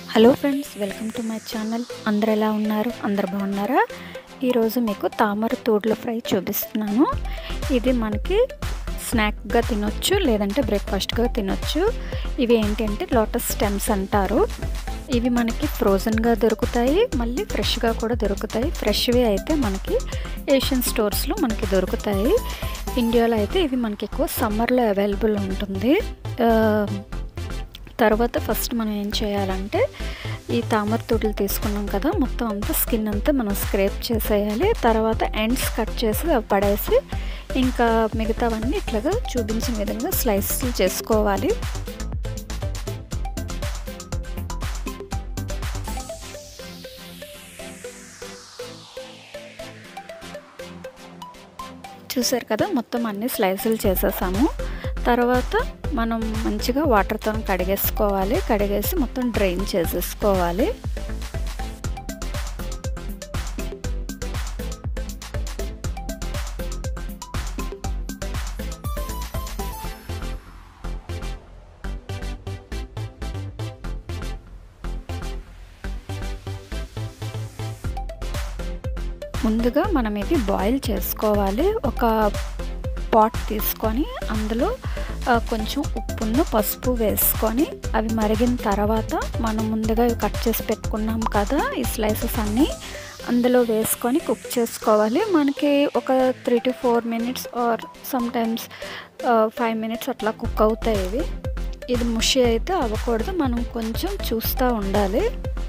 hello friends welcome to my channel అందరు ఎలా ఉన్నారు అందరు బాగున్నారా ఈరోజు మీకు తామర తోడ్ల ఫ్రై చూపిస్తున్నాను ఇది మనకి స్నాక్గా తినొచ్చు లేదంటే బ్రేక్ఫాస్ట్గా తినొచ్చు ఇవి ఏంటంటే లోటస్ స్టెమ్స్ అంటారు ఇవి మనకి ఫ్రోజన్గా దొరుకుతాయి మళ్ళీ ఫ్రెష్గా కూడా దొరుకుతాయి ఫ్రెష్వి అయితే మనకి ఏషియన్ స్టోర్స్లో మనకి దొరుకుతాయి ఇండియాలో అయితే ఇవి మనకి ఎక్కువ సమ్మర్లో అవైలబుల్ ఉంటుంది తర్వాత ఫస్ట్ మనం ఏం చేయాలంటే ఈ తామర తోటలు తీసుకున్నాం కదా మొత్తం అంతా స్కిన్ అంతా మనం స్క్రేప్ చేసేయాలి తర్వాత ఎండ్స్ కట్ చేసి అవి పడేసి ఇంకా మిగతావన్నీ ఇట్లాగా చూపించిన విధంగా స్లైస్ చేసుకోవాలి చూసారు కదా మొత్తం అన్ని స్లైసులు చేసేసాము తర్వాత మనం మంచిగా వాటర్తో కడిగేసుకోవాలి కడిగేసి మొత్తం డ్రైన్ చేసేసుకోవాలి ముందుగా మనం ఇది బాయిల్ చేసుకోవాలి ఒక పాట్ తీసుకొని అందులో కొంచెం ఉప్పును పసుపు వేసుకొని అవి మరిగిన తర్వాత మనం ముందుగా కట్ చేసి పెట్టుకున్నాం కదా ఈ స్లైసెస్ అన్నీ అందులో వేసుకొని కుక్ చేసుకోవాలి మనకి ఒక three to four minutes or sometimes five minutes అట్లా కుక్ అవుతాయి ఇవి ఇది ముషి అయితే అవ్వకూడదు మనం కొంచెం చూస్తూ ఉండాలి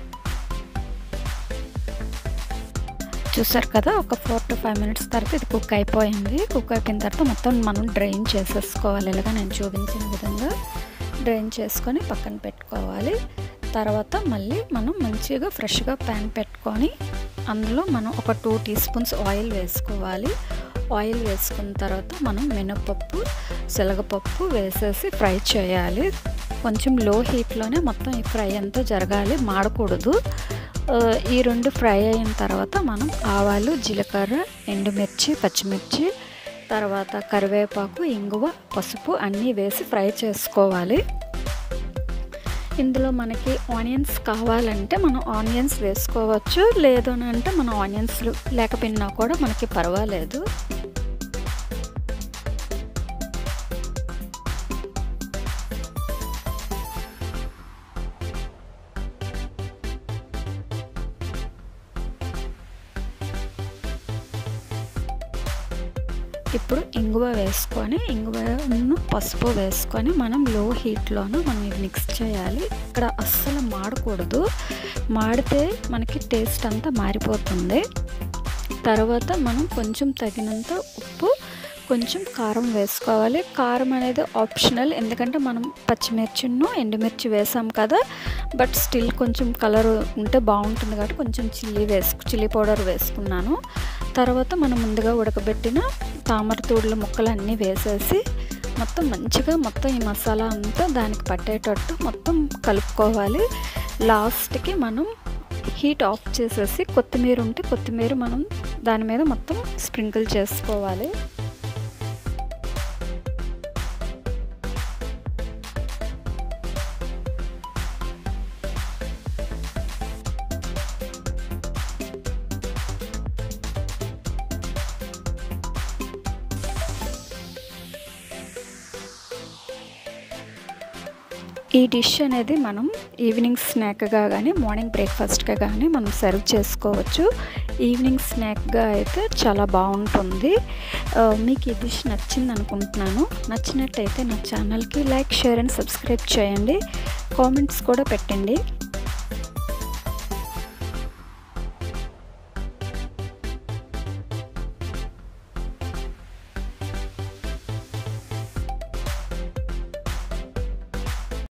చూసారు కదా ఒక ఫోర్ టు ఫైవ్ మినిట్స్ తర్వాత ఇది కుక్ అయిపోయింది కుక్ అయిపోయిన తర్వాత మొత్తం మనం డ్రైన్ చేసేసుకోవాలి ఇలాగా నేను చూపించిన విధంగా డ్రైన్ చేసుకొని పక్కన పెట్టుకోవాలి తర్వాత మళ్ళీ మనం మంచిగా ఫ్రెష్గా ప్యాన్ పెట్టుకొని అందులో మనం ఒక టూ టీ స్పూన్స్ ఆయిల్ వేసుకోవాలి ఆయిల్ వేసుకున్న తర్వాత మనం మినపప్పు శనగపప్పు వేసేసి ఫ్రై చేయాలి కొంచెం లో హీట్లోనే మొత్తం ఈ ఫ్రై అంతా జరగాలి మాడకూడదు ఈ రెండు ఫ్రై అయిన తర్వాత మనం ఆవాలు జీలకర్ర ఎండుమిర్చి పచ్చిమిర్చి తర్వాత కరివేపాకు ఇంగువ పసుపు అన్నీ వేసి ఫ్రై చేసుకోవాలి ఇందులో మనకి ఆనియన్స్ కావాలంటే మనం ఆనియన్స్ వేసుకోవచ్చు లేదు అని అంటే మనం ఆనియన్స్ లేకపోయినా కూడా మనకి పర్వాలేదు ఇప్పుడు ఇంగువ వేసుకొని ఇంగువను పసుపు వేసుకొని మనం లో హీట్లోనూ మనం ఇది మిక్స్ చేయాలి ఇక్కడ అస్సలు మాడకూడదు మాడితే మనకి టేస్ట్ అంతా మారిపోతుంది తర్వాత మనం కొంచెం తగినంత ఉప్పు కొంచెం కారం వేసుకోవాలి కారం అనేది ఆప్షనల్ ఎందుకంటే మనం పచ్చిమిర్చిను ఎండుమిర్చి వేసాం కదా బట్ స్టిల్ కొంచెం కలర్ ఉంటే బాగుంటుంది కాబట్టి కొంచెం చిల్లీ వేసుకు చిల్లీ పౌడర్ వేసుకున్నాను తర్వాత మనం ముందుగా ఉడకబెట్టిన తామర తూడుల ముక్కలు అన్నీ వేసేసి మొత్తం మంచిగా మొత్తం ఈ మసాలా అంతా దానికి పట్టేటట్టు మొత్తం కలుపుకోవాలి లాస్ట్కి మనం హీట్ ఆఫ్ చేసేసి కొత్తిమీర ఉంటే కొత్తిమీర మనం దాని మీద మొత్తం స్ప్రింకిల్ చేసుకోవాలి ఈ డిష్ అనేది మనం ఈవినింగ్ స్నాక్గా కానీ మార్నింగ్ బ్రేక్ఫాస్ట్గా కానీ మనం సర్వ్ చేసుకోవచ్చు ఈవినింగ్ స్నాక్గా అయితే చాలా బాగుంటుంది మీకు ఈ డిష్ నచ్చింది అనుకుంటున్నాను నచ్చినట్టయితే నా ఛానల్కి లైక్ షేర్ అండ్ సబ్స్క్రైబ్ చేయండి కామెంట్స్ కూడా పెట్టండి